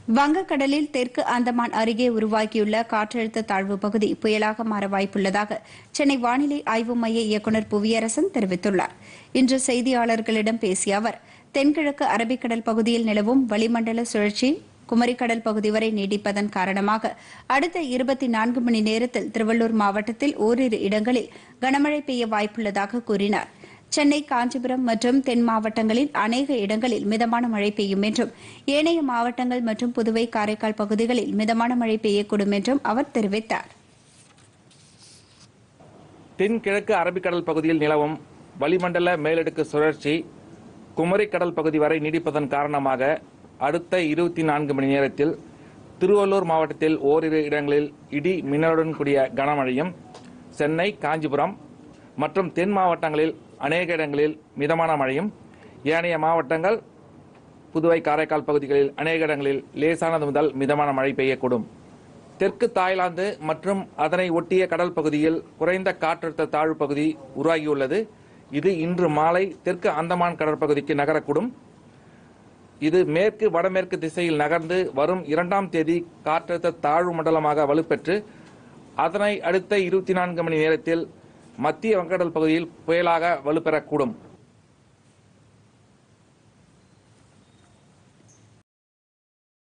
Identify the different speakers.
Speaker 1: வங்கக்கடலில் தெற்கு அந்தமான் அருகே உருவாகியுள்ள காற்றழுத்த தாழ்வு பகுதி புயலாக மாற வாய்ப்புள்ளதாக சென்னை வானிலை ஆய்வு மைய இயக்குநர் புவியரசன் தெரிவித்துள்ளார் இன்று செய்தியாளர்களிடம் பேசிய அவர் தென்கிழக்கு அரபிக்கடல் பகுதியில் நிலவும் வளிமண்டல சுழற்சி குமரிக்கடல் பகுதி வரை நீடிப்பதன் காரணமாக அடுத்த இருபத்தி நான்கு மணி நேரத்தில் திருவள்ளூர் மாவட்டத்தில் ஓரிரு இடங்களில் கனமழை பெய்ய வாய்ப்புள்ளதாக கூறினார் சென்னை காஞ்சிபுரம் மற்றும் தென் மாவட்டங்களில் அநேக இடங்களில் மிதமான மழை பெய்யும் என்றும் ஏனைய மாவட்டங்கள் மற்றும் புதுவை காரைக்கால் பகுதிகளில் மிதமான மழை பெய்யக்கூடும் என்றும் அவர் தெரிவித்தார்
Speaker 2: தென்கிழக்கு அரபிக்கடல் பகுதியில் நிலவும் வளிமண்டல மேலடுக்கு சுழற்சி குமரிக்கடல் பகுதி வரை நீடிப்பதன் காரணமாக அடுத்த இருபத்தி நான்கு மணி நேரத்தில் திருவள்ளூர் மாவட்டத்தில் ஓரிரு இடங்களில் இடி மின்னலுடன் கூடிய கனமழையும் சென்னை காஞ்சிபுரம் மற்றும் தென் மாவட்டங்களில் அநேக இடங்களில் மிதமான மழையும் ஏனைய மாவட்டங்கள் புதுவை காரைக்கால் பகுதிகளில் அநேக இடங்களில் லேசானது முதல் மிதமான மழை பெய்யக்கூடும் தெற்கு தாய்லாந்து மற்றும் அதனை ஒட்டிய கடல் பகுதியில் குறைந்த காற்றழுத்த தாழ்வு பகுதி உருவாகியுள்ளது இது இன்று மாலை தெற்கு அந்தமான் கடற்பகுதிக்கு நகரக்கூடும் இது மேற்கு வடமேற்கு திசையில் நகர்ந்து வரும் இரண்டாம் தேதி காற்றழுத்த தாழ்வு மண்டலமாக வலுப்பெற்று அதனை அடுத்த இருபத்தி நான்கு மணி நேரத்தில் மத்திய வங்கடல் பகுதியில் புயலாக வலுப்பெறக்கூடும்